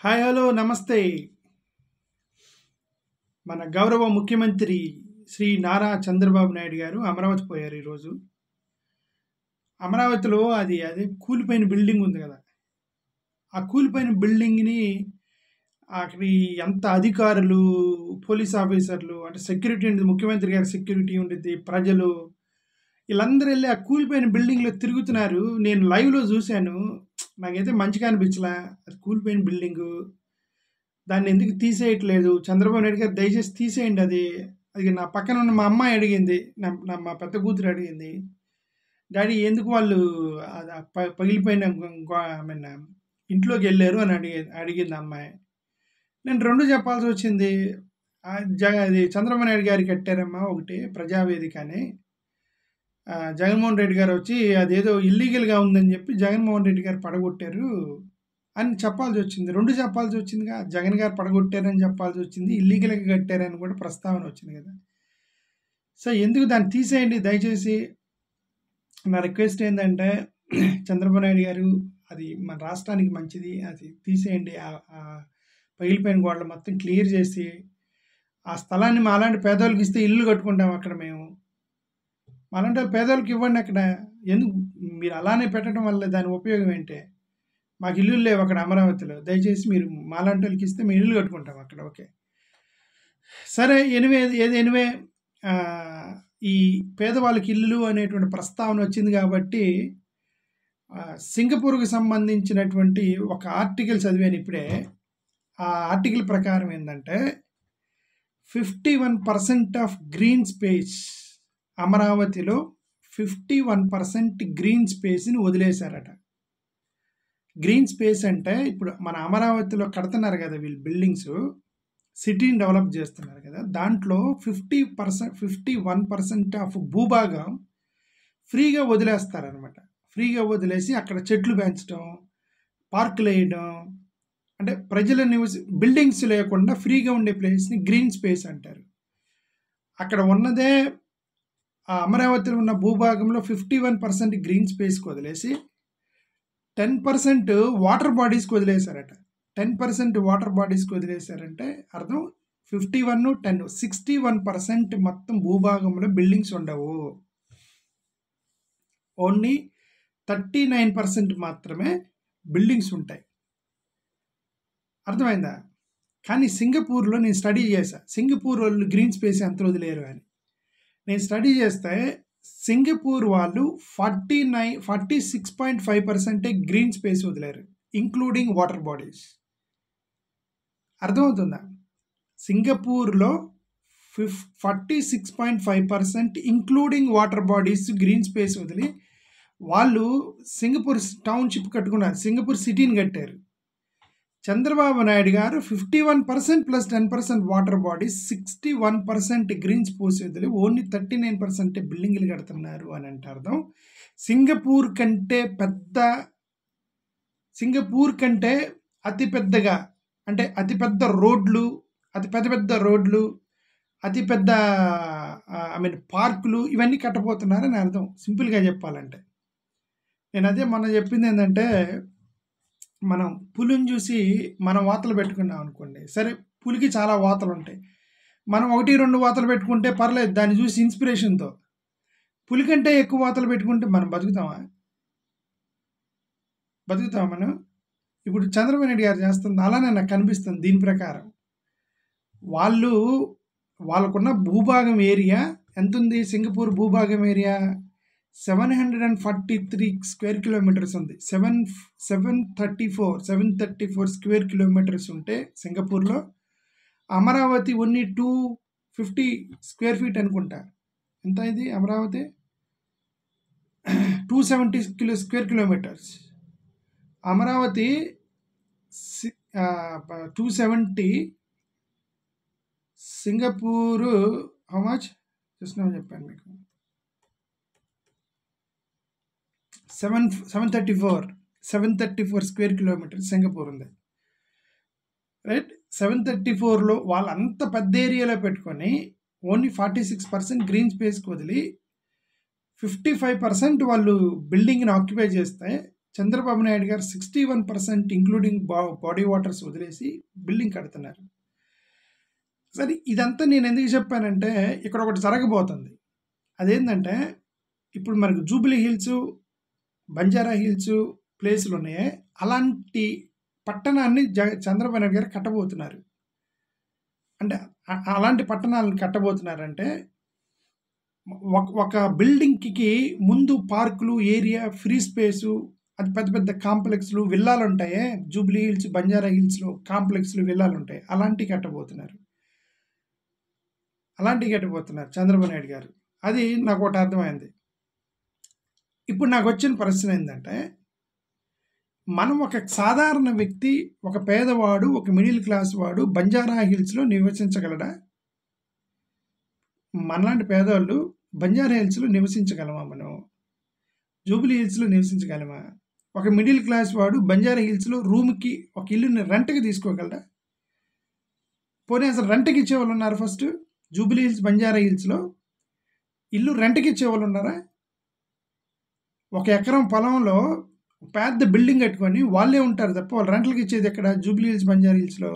Hi hello నమస్తే మన గౌరవ ముఖ్యమంత్రి శ్రీ నారా చంద్రబాబు నాయుడు గారు అమరావతి పోయారు ఈరోజు అమరావతిలో అది అది కూలిపోయిన బిల్డింగ్ ఉంది కదా ఆ కూలిపోయిన బిల్డింగ్ని అక్కడ ఎంత అధికారులు పోలీస్ ఆఫీసర్లు అంటే సెక్యూరిటీ ఉండేది ముఖ్యమంత్రి గారి సెక్యూరిటీ ఉండేది ప్రజలు వీళ్ళందరూ వెళ్ళి ఆ కూలిపోయిన బిల్డింగ్లో తిరుగుతున్నారు నేను లైవ్లో చూశాను నాకైతే మంచిగా అనిపించలే అది కూలిపోయిన బిల్డింగు దాన్ని ఎందుకు తీసేయట్లేదు చంద్రబాబు నాయుడు గారు దయచేసి తీసేయండి అది అది నా పక్కన ఉన్న మా అమ్మాయి అడిగింది నా నా మా పెద్ద కూతురు అడిగింది డాడీ ఎందుకు వాళ్ళు అది ఆ ప- పగిలిపోయిన ఐ మీన్ ఇంట్లోకి వెళ్ళారు అని అడిగి అడిగింది ఆ అమ్మాయి నేను రెండు చెప్పాల్సి వచ్చింది ఆ జగ అది చంద్రబాబు నాయుడు గారికి కట్టారమ్మా ఒకటి ప్రజావేదిక అని ఆ, జగన్మోహన్ రెడ్డి గారు వచ్చి అదేదో ఇల్లీగల్గా ఉందని చెప్పి జగన్మోహన్ రెడ్డి గారు పడగొట్టారు అని చెప్పాల్సి వచ్చింది రెండు చెప్పాల్సి వచ్చిందిగా జగన్ గారు పడగొట్టారని చెప్పాల్సి వచ్చింది ఇల్లీగల్గా కట్టారని కూడా ప్రస్తావన వచ్చింది కదా సో ఎందుకు దాన్ని తీసేయండి దయచేసి నా రిక్వెస్ట్ ఏంటంటే చంద్రబాబు నాయుడు గారు అది మన రాష్ట్రానికి మంచిది అది తీసేయండి ఆ ఆ పగిలిపోయిన గోడలు మొత్తం క్లియర్ చేసి ఆ స్థలాన్ని మా అలాంటి పేదవాళ్ళకి ఇస్తే ఇల్లు కట్టుకుంటాం అక్కడ మేము అలాంటి వాళ్ళు పేదవాళ్ళకి ఇవ్వండి అక్కడ ఎందుకు మీరు అలానే పెట్టడం వల్ల దాని ఉపయోగం ఏంటి మాకు ఇల్లు లేవు అక్కడ అమరావతిలో దయచేసి మీరు మాలాంటి వాళ్ళకి ఇస్తే మేము ఇల్లు కట్టుకుంటాం అక్కడ ఓకే సరే ఎనివే ఏది ఎనివే ఆ, ఈ పేదవాళ్ళకి ఇల్లు అనేటువంటి ప్రస్తావన వచ్చింది కాబట్టి ఆ, సింగపూర్కి సంబంధించినటువంటి ఒక ఆర్టికల్ చదివాను ఇప్పుడే ఆ ఆర్టికల్ ప్రకారం ఏంటంటే fifty one percent of green space అమరావతిలో ఫిఫ్టీ వన్ పర్సెంట్ గ్రీన్ స్పేస్ని వదిలేశారట గ్రీన్ స్పేస్ అంటే ఇప్పుడు మన అమరావతిలో కడుతున్నారు కదా వీళ్ళు బిల్డింగ్స్ సిటీని డెవలప్ చేస్తున్నారు కదా దాంట్లో fifty percent fifty one percent of భూభాగం ఫ్రీగా వదిలేస్తారనమాట ఫ్రీగా వదిలేసి అక్కడ చెట్లు పెంచడం పార్కులు వేయడం అంటే ప్రజల నివసి బిల్డింగ్స్ లేకుండా ఫ్రీగా ఉండే ప్లేస్ని గ్రీన్ స్పేస్ అంటారు అక్కడ ఉన్నదే ఆ అమరావతిలో ఉన్న భూభాగంలో ఫిఫ్టీ వన్ పర్సెంట్ గ్రీన్ స్పేస్కి వదిలేసి టెన్ పర్సెంట్ వాటర్ బాడీస్కి వదిలేశారట టెన్ పర్సెంట్ వాటర్ బాడీస్కి వదిలేశారంటే అర్థం fifty one ten sixty one percent మొత్తం భూభాగంలో బిల్డింగ్స్ ఉండవు ఓన్లీ థర్టీ నైన్ పర్సెంట్ మాత్రమే బిల్డింగ్స్ ఉంటాయి అర్థమైందా కానీ సింగపూర్లో నేను స్టడీ చేశా సింగపూర్ వాళ్ళు గ్రీన్ స్పేస్ ఎంత వదిలేరు అని నేను స్టడీ చేస్తే సింగపూర్ వాళ్ళు forty nine forty six point five పర్సెంటే గ్రీన్ స్పేస్ వదిలేరు ఇంక్లూడింగ్ వాటర్ బాడీస్ అర్థమవుతుందా సింగపూర్లో ఫిఫ్ forty six point five percent including water bodies green space వదిలి వాళ్ళు సింగపూర్ టౌన్షిప్ కట్టుకున్నారు సింగపూర్ సిటీని కట్టారు చంద్రబాబు నాయుడు గారు fifty one percent plus ten percent water bodies sixty one percent green space వదిలి ఓన్లీ థర్టీ నైన్ పర్సెంట్ బిల్డింగ్లు కడుతున్నారు అని అంటే అర్థం సింగపూర్ కంటే పెద్ద సింగపూర్ కంటే అతి పెద్దగా అంటే అతి పెద్ద రోడ్లు అతి పెద్ద పెద్ద రోడ్లు అతి పెద్ద ఐ మీన్ పార్కులు ఇవన్నీ కట్టబోతున్నారని అర్థం సింపుల్గా చెప్పాలంటే నేను అదే మొన్న చెప్పింది ఏంటంటే మనం పులిని చూసి మనం వాతలు పెట్టుకున్నాం అనుకోండి సరే పులికి చాలా వాతలు ఉంటాయి మనం ఒకటి రెండు వాతలు పెట్టుకుంటే పర్లేదు దాన్ని చూసి ఇన్స్పిరేషన్తో పులి కంటే ఎక్కువ వాతలు పెట్టుకుంటే మనం బతుకుతామా బతుకుతామా మనం ఇప్పుడు చంద్రబాబు నాయుడు గారు చేస్తుంది అలానే నాకు కనిపిస్తుంది దీని ప్రకారం వాళ్ళు వాళ్ళకున్న భూభాగం ఏరియా ఎంత ఉంది సింగపూర్ భూభాగం area seven hundred and forty three square kilometres ఉంది seven seven thirty four seven thirty four square kilometres ఉంటే సింగపూర్లో Amaravati only two fifty square feet అనుకుంటా ఎంత ఇది Amaravati two seventy kilo square kilometres Amaravati two seventy Singapore how much చూసినా చెప్పాను మీకు seven seven thirty four seven thirty four square kilometre Singapore ఉంది right seven thirty ఫోర్లో వాళ్ళు అంత పెద్ద ఏరియాలో పెట్టుకొని only forty six percent green స్పేస్కి వదిలి ఫిఫ్టీ ఫైవ్ పర్సెంట్ వాళ్ళు బిల్డింగ్ని ఆక్యుపై చేస్తే Chandrababu Naidu garu sixty one percent including బా బాడీ వాటర్స్ వదిలేసి బిల్డింగ్ కడుతున్నారు సరే ఇదంతా నేను ఎందుకు చెప్పానంటే ఇక్కడ ఒకటి జరగబోతుంది అదేంటంటే ఇప్పుడు మనకు జూబిలీ హిల్స్ బంజారా హిల్స్ ప్లేసులు ఉన్నాయి అలాంటి పట్టణాన్ని జ చంద్రబాబు నాయుడు గారు కట్టబోతున్నారు అంటే అ- అలాంటి పట్టణాలను కట్టబోతున్నారంటే ఒక ఒక బిల్డింగ్కి ముందు పార్కులు ఏరియా ఫ్రీ స్పేసు అది పెద్ద పెద్ద కాంప్లెక్స్లు విల్లాలు ఉంటాయే జూబ్లీ హిల్స్ బంజారా హిల్స్లో కాంప్లెక్స్లు విల్లాలు ఉంటాయి అలాంటివి కట్టబోతున్నారు అలాంటివి కట్టబోతున్నారు చంద్రబాబు నాయుడు గారు అది నాకు ఒకటి అర్థమైంది ఇప్పుడు నాకు వచ్చిన ప్రశ్న ఏంటంటే మనం ఒక సాధారణ వ్యక్తి ఒక పేదవాడు ఒక మిడిల్ క్లాస్ వాడు బంజారా హిల్స్లో నివసించగలడా మనలాంటి పేదవాళ్ళు బంజారా హిల్స్లో నివసించగలమా మనం జూబిలీ హిల్స్లో నివసించగలమా ఒక మిడిల్ క్లాస్ వాడు బంజారా హిల్స్లో రూమ్కి ఒక ఇల్లుని రెంట్కి తీసుకోగలరా పోనీ అసలు రెంట్కి ఇచ్చేవాళ్ళు ఉన్నారు ఫస్ట్ జూబిలీ హిల్స్ బంజారా హిల్స్లో ఇల్లు రెంట్కి ఇచ్చేవాళ్ళు ఉన్నారా ఒక ఎకరం పొలంలో పెద్ద బిల్డింగ్ కట్టుకొని వాళ్ళే ఉంటారు తప్ప వాళ్ళు రెంట్లకి ఇచ్చేది ఎక్కడ జూబిలీ హిల్స్ బంజారా హిల్స్లో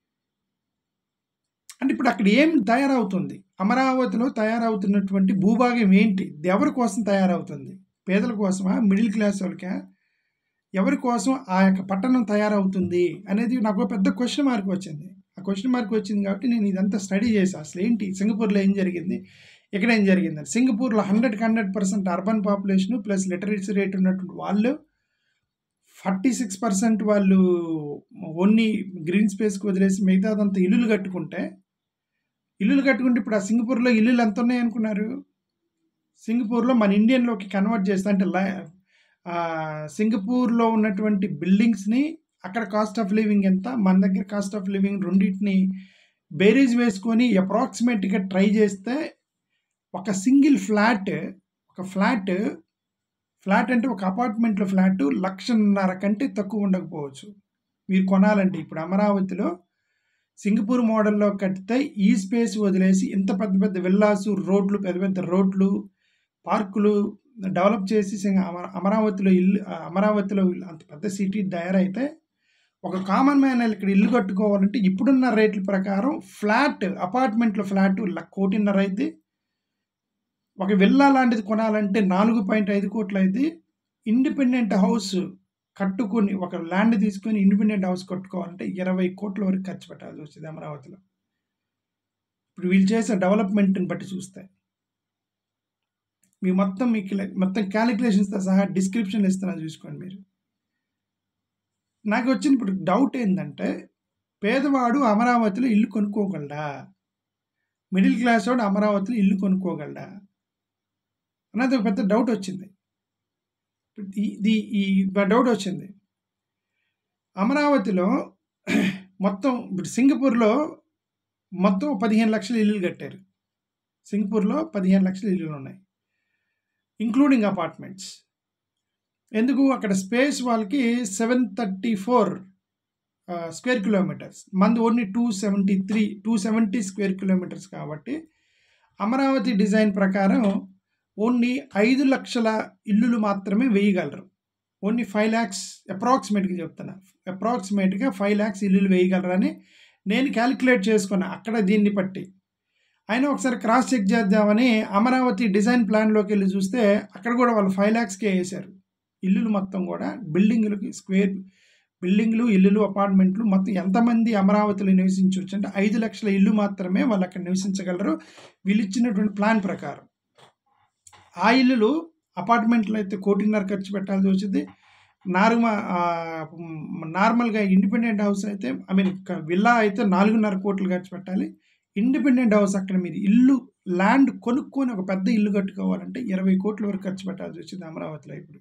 అంటే ఇప్పుడు అక్కడ ఏం తయారవుతుంది అమరావతిలో తయారవుతున్నటువంటి భూభాగం ఏంటి ఇది ఎవరి కోసం తయారవుతుంది పేదల కోసమా మిడిల్ క్లాస్ వాళ్ళకా ఎవరి కోసం ఆ యొక్క పట్టణం తయారవుతుంది అనేది నాకు ఒక పెద్ద క్వశ్చన్ మార్క్ వచ్చింది ఆ క్వశ్చన్ మార్క్ వచ్చింది కాబట్టి నేను ఇదంతా స్టడీ చేశాను అసలు ఏంటి సింగపూర్లో ఏం జరిగింది ఇక్కడ ఏం జరిగిందని సింగపూర్లో హండ్రెడ్కి hundred percent urban population plus literacy rate ఉన్నటువంటి వాళ్ళు ఫార్టీ సిక్స్ పర్సెంట్ వాళ్ళు ఓన్లీ గ్రీన్ స్పేస్కి వదిలేసి మిగతాదంతా ఇల్లులు కట్టుకుంటే ఇల్లులు కట్టుకుంటే ఇప్పుడు ఆ సింగపూర్లో ఇల్లులు ఎంత ఉన్నాయి అనుకున్నారు సింగపూర్లో మన ఇండియన్లోకి కన్వర్ట్ చేస్తే అంటే లా- ఆ, సింగపూర్లో ఉన్నటువంటి బిల్డింగ్స్ని అక్కడ కాస్ట్ ఆఫ్ లివింగ్ ఎంత మన దగ్గర కాస్ట్ ఆఫ్ లివింగ్ రెండింటిని బేరీజ్ వేసుకొని అప్రాక్సిమేట్గా ట్రై చేస్తే ఒక సింగిల్ ఫ్లాట్ ఒక ఫ్లాట్ ఫ్లాట్ అంటే ఒక అపార్ట్మెంట్లో ఫ్లాట్ లక్షన్నర కంటే తక్కువ ఉండకపోవచ్చు మీరు కొనాలంటే ఇప్పుడు అమరావతిలో సింగపూర్ మోడల్లో కడితే ఈ స్పేస్ వదిలేసి ఇంత పెద్ద పెద్ద విల్లాస్ రోడ్లు పెద్ద పెద్ద రోడ్లు పార్కులు డెవలప్ చేసి సింగ- అమర- అమరావతిలో ఇల్లు ఆ, అమరావతిలో ఇల్లు అంత పెద్ద సిటీ తయారైతే ఒక కామన్ మ్యాన్ ఇక్కడ ఇల్లు కట్టుకోవాలంటే ఇప్పుడున్న రేట్ల ప్రకారం ఫ్లాట్ అపార్ట్మెంట్లో ఫ్లాట్ ల- కోటిన్నర అయితే ఒక విల్లా లాంటిది కొనాలంటే నాలుగు పాయింట్ ఐదు కోట్లు అయితే ఇండిపెండెంట్ హౌస్ కట్టుకొని ఒక ల్యాండ్ తీసుకొని ఇండిపెండెంట్ హౌస్ కట్టుకోవాలంటే ఇరవై కోట్ల వరకు ఖర్చు పెట్టాల్సి వచ్చింది అమరావతిలో ఇప్పుడు వీళ్ళు చేసే డెవలప్మెంట్ని బట్టి చూస్తే మీ మొత్తం మీకు ఇలా- మొత్తం క్యాలిక్యులేషన్స్తో సహా డిస్క్రిప్షన్ ఇస్తున్నాను చూసుకోండి మీరు నాకు వచ్చిన ఇప్పుడు డౌట్ ఏంటంటే పేదవాడు అమరావతిలో ఇల్లు కొనుక్కోగలడా మిడిల్ క్లాస్ వాడు అమరావతిలో ఇల్లు కొనుక్కోగలడా అన్నది ఒక పెద్ద డౌట్ వచ్చింది ఇది ఈ డౌట్ వచ్చింది అమరావతిలో మొత్తం ఇప్పుడు సింగపూర్లో మొత్తం పదిహేను లక్షల ఇల్లులు కట్టారు సింగపూర్లో పదిహేను లక్షల ఇల్లులు ఉన్నాయి ఇంక్లూడింగ్ అపార్ట్మెంట్స్ ఎందుకు అక్కడ స్పేస్ వాళ్ళకి seven thirty four square kilometres మంది only two seventy three two seventy square kilometres కాబట్టి అమరావతి డిజైన్ ప్రకారం ఓన్లీ ఐదు లక్షల ఇల్లులు మాత్రమే వేయగలరు ఓన్లీ ఫైవ్ ల్యాక్స్ అప్రాక్సిమేట్గా చెప్తున్నా అప్రాక్సిమేట్గా ఫైవ్ ల్యాక్స్ ఇల్లులు వేయగలరని నేను క్యాలిక్యులేట్ చేసుకున్నా అక్కడ దీన్ని బట్టి అయినా ఒకసారి క్రాస్ చెక్ చేద్దామని అమరావతి డిజైన్ ప్లాన్లోకి వెళ్ళి చూస్తే అక్కడ కూడా వాళ్ళు ఫైవ్ ల్యాక్స్కే వేశారు ఇల్లులు మొత్తం కూడా బిల్డింగులకి స్క్వేర్ బిల్డింగ్లు ఇల్లులు అపార్ట్మెంట్లు మొత్తం ఎంతమంది అమరావతిలో నివసించవచ్చు అంటే ఐదు లక్షల ఇల్లు మాత్రమే వాళ్ళు అక్కడ నివసించగలరు వీళ్ళు ఇచ్చినటువంటి ప్లాన్ ప్రకారం ఆ ఇల్లులు అపార్ట్మెంట్లో అయితే కోటిన్నర ఖర్చు పెట్టాల్సి వచ్చింది నార్మల్ నార్మల్గా ఇండిపెండెంట్ హౌస్ అయితే ఐ మీన్ విల్లా అయితే నాలుగున్నర కోట్లు ఖర్చు పెట్టాలి ఇండిపెండెంట్ హౌస్ అక్కడ మీరు ఇల్లు ల్యాండ్ కొనుక్కొని ఒక పెద్ద ఇల్లు కట్టుకోవాలంటే ఇరవై కోట్ల వరకు ఖర్చు పెట్టాల్సి వచ్చింది అమరావతిలో ఇప్పుడు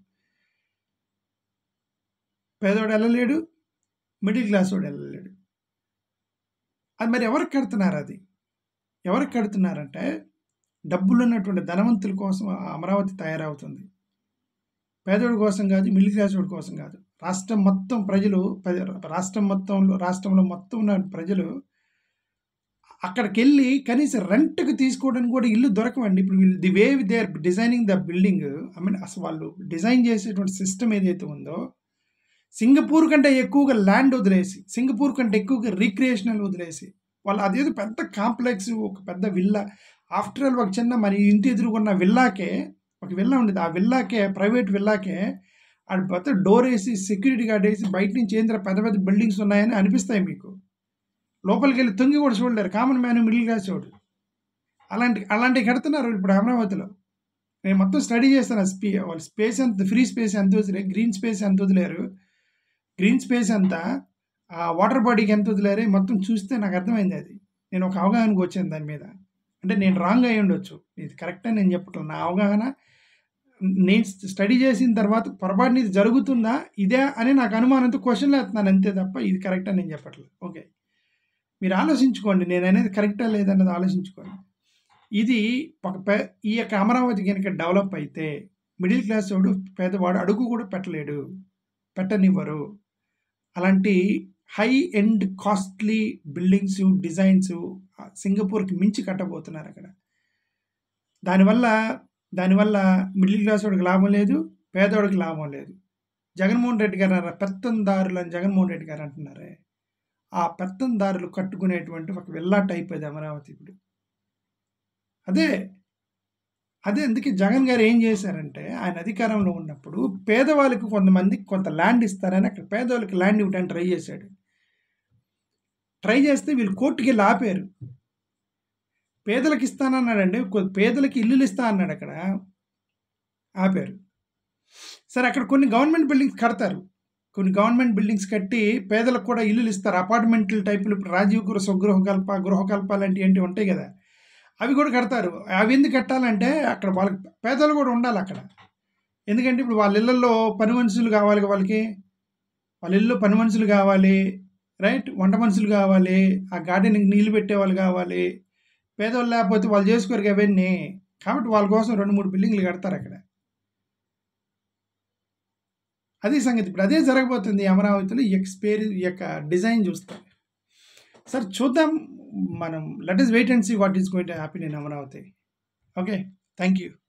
పేదవాడు వెళ్ళలేడు మిడిల్ క్లాస్ వాడు వెళ్ళలేడు అది మరి ఎవరికి కడుతున్నారు అది ఎవరికి కడుతున్నారంటే డబ్బులు ఉన్నటువంటి ధనవంతుల కోసం ఆ అమరావతి తయారవుతుంది పేదోడి కోసం కాదు మిడిల్ క్లాస్ వాడి కోసం కాదు రాష్ట్రం మొత్తం ప్రజలు ప్రజ- రాష్ట్రం మొత్తంలో రాష్ట్రంలో మొత్తం ఉన్న ప్రజలు అక్కడికెళ్ళి కనీసం రెంట్‌కి తీసుకోవడానికి కూడా ఇల్లు దొరకవండి. ఇప్పుడు వీళ్ళు the way they are designing the building I mean అసలు వాళ్ళు డిజైన్ చేసేటువంటి సిస్టమ్ ఏదైతే ఉందో, సింగపూర్ కంటే ఎక్కువగా ల్యాండ్ వదిలేసి, సింగపూర్ కంటే ఎక్కువగా రిక్రియేషనల్ వదిలేసి, వాళ్ళు అదేదో పెద్ద కాంప్లెక్స్ ఒక పెద్ద విల్లా ఆఫ్టర్ ఆల్ ఒక చిన్న మన ఇంటి ఎదురుగున్న విల్లాకే ఒక విల్లా ఉండేది. ఆ విల్లాకే ప్రైవేట్ విల్లాకే ఆడు మొత్తం డోరేసి, సెక్యూరిటీ గార్డ్ ఏసి బయట నుంచి ఏందిరా పెద్ద పెద్ద బిల్డింగ్స్ ఉన్నాయని అనిపిస్తాయి మీకు. లోపలికెళ్ళి తొంగి కూడా చూడలేరు. కామన్ మ్యాన్ మిడిల్ క్లాస్ వాడు. అలాంటి అలాంటివి కడుతున్నారు ఇప్పుడు అమరావతిలో. నేను మొత్తం స్టడీ చేశాను. ఆ స్పే వాళ్ళ స్పేస్ ఎంత ఫ్రీ స్పేస్ ఎంత వదిలారు, గ్రీన్ స్పేస్ ఎంత వదిలారు, గ్రీన్ స్పేస్ ఎంత, ఆ వాటర్ బాడీకి ఎంత వదిలారు మొత్తం చూస్తే నాకు అర్థమైంది అది. నేను ఒక అవగాహనకు వచ్చాను దాని మీద. అంటే నేను రాంగ్ అయ్యి ఉండొచ్చు. ఇది కరెక్ట్ అని నేను చెప్పట్లేదు. నా అవగాహన నేను స్టడీ చేసిన తర్వాత పొరపాటున ఇది జరుగుతుందా? ఇదే అని నాకు అనుమానంతో క్వెషన్‌లు వేస్తున్నాను అంతే తప్ప ఇది కరెక్ట్ అని నేను చెప్పట్లేదు. ఓకే. మీరు ఆలోచించుకోండి. నేననేది కరెక్టా లేదా అన్నది ఆలోచించుకోండి. ఇది ఒక పె ఈ యొక్క అమరావతి గనుక డెవలప్ అయితే మిడిల్ క్లాస్ వాడు పేదవాడు అడుగు కూడా పెట్టలేడు. పెట్టనివ్వరు. అలాంటి high end costly buildings, designs ah, సింగపూర్‌కి మించి కట్టబోతున్నారు అక్కడ. దానివల్ల దానివల్ల మిడిల్ క్లాస్ వాడికి లాభం లేదు. పేదోడికి లాభం లేదు. జగన్మోహన్ రెడ్డి గారు అన్నారు పెత్తందారులు అని జగన్మోహన్ రెడ్డి గారు అంటున్నారే. ఆ పెత్తందారులు కట్టుకునేటువంటి ఒక విల్లా టైప్ అది అమరావతి ఇప్పుడు. అదే. అదే అందుకే జగన్ గారు ఏం చేశారంటే ఆయన అధికారంలో ఉన్నప్పుడు పేదవాళ్ళకి కొంతమందికి కొంత ల్యాండ్ ఇస్తారని అక్కడ పేదోళ్ళకి ల్యాండ్ ఇవ్వడానికి ట్రై చేశాడు. ట్రై చేస్తే వీళ్ళు కోర్ట్‌కెళ్ళి ఆపారు. పేదలకి ఇస్తానన్నాడండి. కొ పేదలకి ఇల్లులు ఇస్తా అన్నాడు అక్కడ. ఆపారు. సరే అక్కడ కొన్ని గవర్నమెంట్ బిల్డింగ్స్ కడతారు. కొన్ని గవర్నమెంట్ బిల్డింగ్స్ కట్టి పేదలకు కూడా ఇల్లులు ఇస్తారు. అపార్ట్మెంట్‌ల టైపులు ఇప్పుడు రాజీవ్ గృహ స్వగృహకల్ప, గృహకల్ప లాంటివి ఏంటివి ఉంటాయి కదా! అవి కూడా కడతారు. అవి ఎందుకు కట్టాలంటే అక్కడ వాళ్ళకి పేదలు కూడా ఉండాలి అక్కడ. ఎందుకంటే ఇప్పుడు వాళ్ళ ఇళ్లల్లో పని మనుషులు కావాలి వాళ్ళకి. వాళ్ళ ఇళ్ళలో పని మనుషులు కావాలి. రైట్? వంట మనుషులు కావాలి. ఆ గార్డెనింగ్‌కి నీళ్లు పెట్టేవాళ్ళు కావాలి. పేదోళ్ళు లేకపోతే వాళ్ళు చేసుకోరుగా అవన్నీ. కాబట్టి వాళ్ళ కోసం 2, 3 బిల్డింగ్‌లు కడతారు అక్కడ. అది సంగతి. ఇప్పుడు అదే జరగబోతుంది ఈ అమరావతిలో ఈ యొక్క స్పేర్ ఈ యొక్క డిజైన్ చూస్తే. సరే చూద్దాం. మనం let us wait and see what is going to happen in Amaravati. Okay. Thank you.